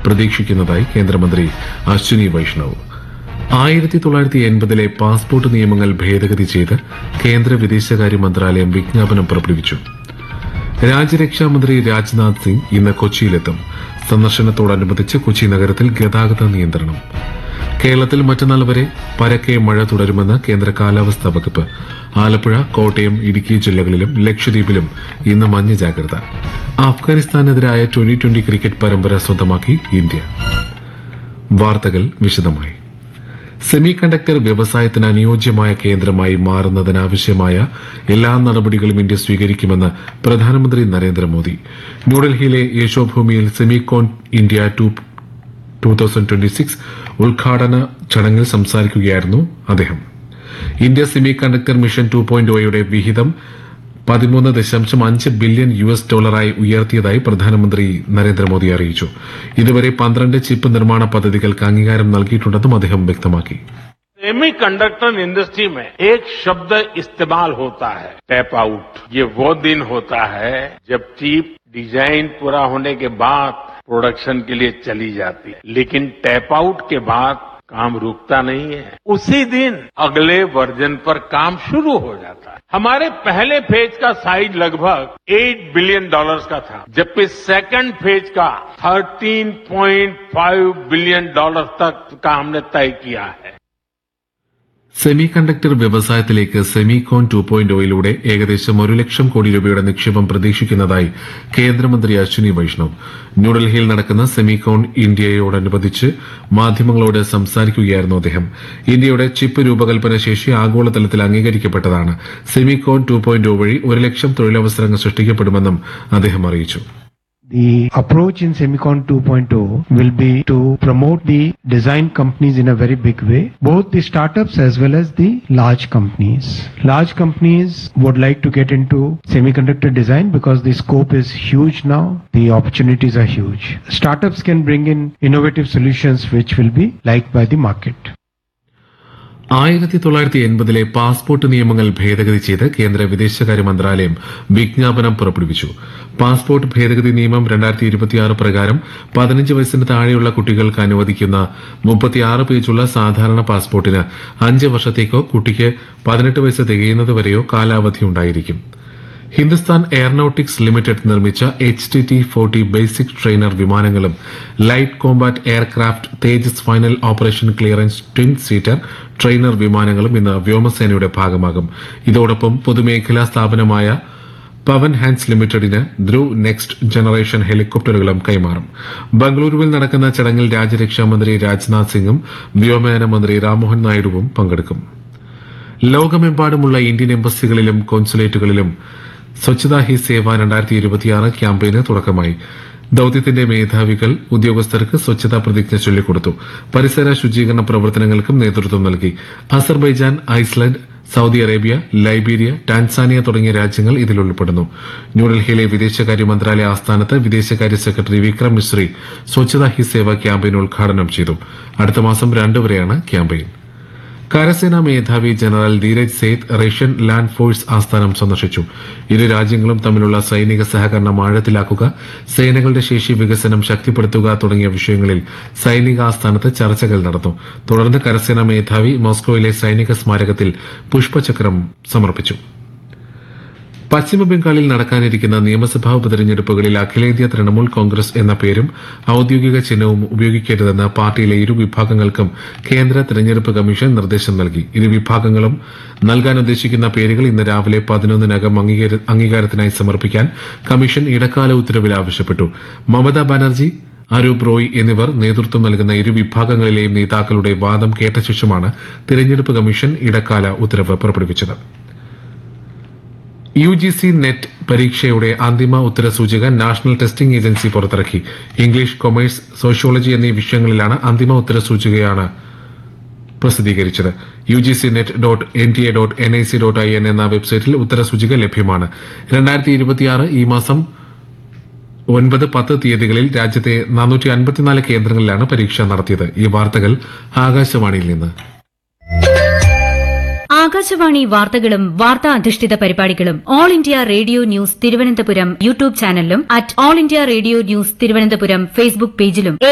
പ്രതീക്ഷിക്കുന്നതായി കേന്ദ്രമന്ത്രി അശ്വിനി വൈഷ്ണവ് ആയിരത്തി തൊള്ളായിരത്തി എൺപതിലെ പാസ്പോർട്ട് നിയമങ്ങൾ ഭേദഗതി ചെയ്ത് കേന്ദ്ര വിദേശകാര്യ മന്ത്രാലയം വിജ്ഞാപനം പുറപ്പെടുവിച്ചു രാജ്യരക്ഷാമന്ത്രി രാജ്നാഥ് സിംഗ് ഇന്ന് കൊച്ചിയിലെത്തും സന്ദർശനത്തോടനുബന്ധിച്ച് കൊച്ചി നഗരത്തിൽ ഗതാഗത നിയന്ത്രണം കേരളത്തിൽ മറ്റന്നാൾ വരെ പരക്കെ മഴ തുടരുമെന്ന് കേന്ദ്ര കാലാവസ്ഥാ വകുപ്പ് ആലപ്പുഴ കോട്ടയം ഇടുക്കി ജില്ലകളിലും ലക്ഷദ്വീപിലും ഇന്ന് മഞ്ഞ ജാഗ്രത അഫ്ഗാനിസ്ഥാനെതിരായ ട്വന്റി ട്വന്റി ക്രിക്കറ്റ് പരമ്പര സ്വന്തമാക്കി ഇന്ത്യ വാർത്തകൾ വിശദമായി സെമി കണ്ടക്ടർ വ്യവസായത്തിന് അനുയോജ്യമായ കേന്ദ്രമായി മാറുന്നതിനാവശ്യമായ എല്ലാ നടപടികളും ഇന്ത്യ സ്വീകരിക്കുമെന്ന് പ്രധാനമന്ത്രി നരേന്ദ്രമോദി ന്യൂഡൽഹിയിലെ യശോഭൂമിയിൽ Semicon India two two thousand twenty six ഉദ്ഘാടന ചടങ്ങിൽ സംസാരിക്കുകയായിരുന്നു അദ്ദേഹം India semiconductor mission two point ഒയുടെ വിഹിതം പതിമൂന്ന് ദശാംശം അഞ്ച് ബില്യൺ യു എസ് ഡോളറായി ഉയർത്തിയതായി പ്രധാനമന്ത്രി നരേന്ദ്രമോദി അറിയിച്ചു ഇതുവരെ പന്ത്രണ്ട് ചിപ്പ് നിർമ്മാണ പദ്ധതികൾക്ക് അംഗീകാരം നൽകിയിട്ടുണ്ടെന്നും അദ്ദേഹം വ്യക്തമാക്കി सेमी कंडक्टर इंडस्ट्री में एक शब्द इस्तेमाल होता है टैप आउट ये वो दिन होता है जब चिप डिजाइन पूरा होने के बाद प्रोडक्शन के लिए चली जाती है लेकिन टैप आउट के बाद काम रुकता नहीं है उसी दिन अगले वर्जन पर काम शुरू हो जाता है हमारे पहले फेज का साइज लगभग 8 बिलियन डॉलर्स का था जबकि सेकंड फेज का 13.5 बिलियन डॉलर तक का हमने तय किया है സെമി കണ്ടക്ടർ വ്യവസായത്തിലേക്ക് സെമികോൺ ടു പോയിന്റ് ഒയിലൂടെ ഏകദേശം ഒരു ലക്ഷം കോടി രൂപയുടെ നിക്ഷേപം പ്രതീക്ഷിക്കുന്നതായി കേന്ദ്രമന്ത്രി അശ്വിനി വൈഷ്ണവ് ന്യൂഡൽഹിയിൽ നടക്കുന്ന സെമികോൺ ഇന്ത്യയോടനുബന്ധിച്ച് മാധ്യമങ്ങളോട് സംസാരിക്കുകയായിരുന്നു അദ്ദേഹം ഇന്ത്യയുടെ ചിപ്പ് രൂപകൽപ്പന ശേഷി ആഗോളതലത്തിൽ അംഗീകരിക്കപ്പെട്ടതാണ് സെമികോൺ ടു പോയിന്റ് വഴി ഒരു ലക്ഷം തൊഴിലവസരങ്ങൾ സൃഷ്ടിക്കപ്പെടുമെന്നും അദ്ദേഹം അറിയിച്ചു The approach in Semicon 2.0 will be to promote the design companies in a very big way, both the startups as well as the large companies. Large companies would like to get into semiconductor design because the scope is huge now, the opportunities are huge. Startups can bring in innovative solutions which will be liked by the market. ആയിരത്തി തൊള്ളായിരത്തി എൺപതിലെ passport നിയമങ്ങൾ ഭേദഗതി ചെയ്ത് കേന്ദ്ര വിദേശകാര്യ മന്ത്രാലയം വിജ്ഞാപനം പുറപ്പെടുവിച്ചു പാസ്പോർട്ട് ഭേദഗതി നിയമം രണ്ടായിരത്തി ഇരുപത്തിയാറ് പ്രകാരം പതിനഞ്ച് വയസ്സിന് താഴെയുള്ള കുട്ടികൾക്ക് അനുവദിക്കുന്ന മുപ്പത്തിയാറ് പേജുള്ള സാധാരണ പാസ്പോർട്ടിന് അഞ്ച് വർഷത്തേക്കോ കുട്ടിക്ക് പതിനെട്ട് വയസ്സ് തികയുന്നതുവരെയോ കാലാവധി ഉണ്ടായിരിക്കും ഹിന്ദുസ്ഥാൻ എയറോനോട്ടിക്സ് ലിമിറ്റഡ് നിർമ്മിച്ച H T T forty basic trainer വിമാനങ്ങളും light combat aircraft Tejas final operation clearance twin seater trainer വിമാനങ്ങളും ഇന്ന് വ്യോമസേനയുടെ ഭാഗമാകും ഇതോടൊപ്പം പൊതുമേഖലാ സ്ഥാപനമായ പവൻ ഹാൻഡ്സ് ലിമിറ്റഡിന് ധ്രുവ് നെക്സ്റ്റ് ജനറേഷൻ ഹെലികോപ്റ്ററുകളും കൈമാറും ബംഗളൂരുവിൽ നടക്കുന്ന ചടങ്ങിൽ രാജ്യരക്ഷാമന്ത്രി രാജ്നാഥ് സിംഗും വ്യോമയാന മന്ത്രി രാംമോഹൻ നായിഡുവും പങ്കെടുക്കും ലോകമെമ്പാടുമുള്ള ഇന്ത്യൻ എംബസികളിലും കോൺസുലേറ്റുകളിലും സ്വച്ഛതാ ഹി സേവ രണ്ടായിരത്തി ഇരുപത്തിയാറ് ക്യാമ്പയിന് തുടക്കമായി ദൌത്യത്തിന്റെ മേധാവികൾ ഉദ്യോഗസ്ഥർക്ക് സ്വച്ഛതാ പ്രതിജ്ഞ ചൊല്ലിക്കൊടുത്തു പരിസര ശുചീകരണ പ്രവർത്തനങ്ങൾക്കും നേതൃത്വം നൽകി Azerbaijan Iceland Saudi Arabia Liberia Tanzania തുടങ്ങിയ രാജ്യങ്ങൾ ഇതിൽ ഉൾപ്പെടുന്നു ന്യൂഡൽഹിയിലെ വിദേശകാര്യ മന്ത്രാലയ ആസ്ഥാനത്ത് വിദേശകാര്യ സെക്രട്ടറി വിക്രം മിശ്രി സ്വച്ഛതാ ഹി സേവ ക്യാമ്പയിൻ ഉദ്ഘാടനം ചെയ്തു അടുത്ത മാസം രണ്ടുവരെയാണ് ക്യാമ്പയിൻ കരസേനാ മേധാവി general Dheeraj Seth Russian land force ആസ്ഥാനം സന്ദർശിച്ചു ഇരു രാജ്യങ്ങളും തമ്മിലുള്ള സൈനിക സഹകരണം ആഴത്തിലാക്കുക സേനകളുടെ ശേഷി വികസനം ശക്തിപ്പെടുത്തുക തുടങ്ങിയ വിഷയങ്ങളിൽ സൈനിക ആസ്ഥാനത്ത് ചർച്ചകൾ നടന്നു തുടർന്ന് കരസേനാ മേധാവി മോസ്കോയിലെ സൈനിക സ്മാരകത്തിൽ പുഷ്പചക്രം സമർപ്പിച്ചു പശ്ചിമബംഗാളിൽ നടക്കാനിരിക്കുന്ന നിയമസഭാ ഉപതെരഞ്ഞെടുപ്പുകളിൽ അഖിലേന്ത്യാ തൃണമൂൽ കോൺഗ്രസ് എന്ന പേരും ഔദ്യോഗിക ചിഹ്നവും ഉപയോഗിക്കരുതെന്ന് പാർട്ടിയിലെ ഇരു വിഭാഗങ്ങൾക്കും കേന്ദ്ര തെരഞ്ഞെടുപ്പ് കമ്മീഷൻ നിർദ്ദേശം നൽകി ഇരു വിഭാഗങ്ങളും നൽകാൻ ഉദ്ദേശിക്കുന്ന പേരുകൾ ഇന്ന് രാവിലെ പതിനൊന്നിനകം അംഗീകാര- അംഗീകാരത്തിനായി സമർപ്പിക്കാൻ കമ്മീഷൻ ഇടക്കാല ഉത്തരവിൽ ആവശ്യപ്പെട്ടു മമതാ ബാനർജി അരൂപ് റോയ് എന്നിവർ നേതൃത്വം നൽകുന്ന ഇരു വിഭാഗങ്ങളിലെയും നേതാക്കളുടെ വാദം കേട്ട ശേഷമാണ് തിരഞ്ഞെടുപ്പ് കമ്മീഷൻ ഇടക്കാല ഉത്തരവ് പുറപ്പെടുവിച്ചത് യു ജി സി നെറ്റ് പരീക്ഷയുടെ അന്തിമ ഉത്തരസൂചിക നാഷണൽ ടെസ്റ്റിംഗ് ഏജൻസി പുറത്തിറക്കി ഇംഗ്ലീഷ് കൊമേഴ്സ് സോഷ്യോളജി എന്നീ വിഷയങ്ങളിലാണ് അന്തിമ ഉത്തരസൂചികയാണ് പ്രസിദ്ധീകരിച്ചത് U G C net dot N T A dot N I C dot I N എന്ന വെബ്സൈറ്റിൽ ഉത്തരസൂചിക ലഭ്യമാണ് രണ്ടായിരത്തി ഇരുപത്തിയാറ് ഈ മാസം ഒൻപത് പത്ത് തീയതികളിൽ രാജ്യത്തെ നാനൂറ്റി അൻപത്തിനാല് കേന്ദ്രങ്ങളിലാണ് പരീക്ഷ നടത്തിയത് ഈ വാർത്തകൾ ആകാശവാണിയിൽ നിന്ന് ആകാശവാണി വാർത്തകളും വാർത്താ അധിഷ്ഠിത പരിപാടികളും All India Radio news Thiruvananthapuram YouTube ചാനലിലും at All India Radio news Thiruvananthapuram Facebook പേജിലും എ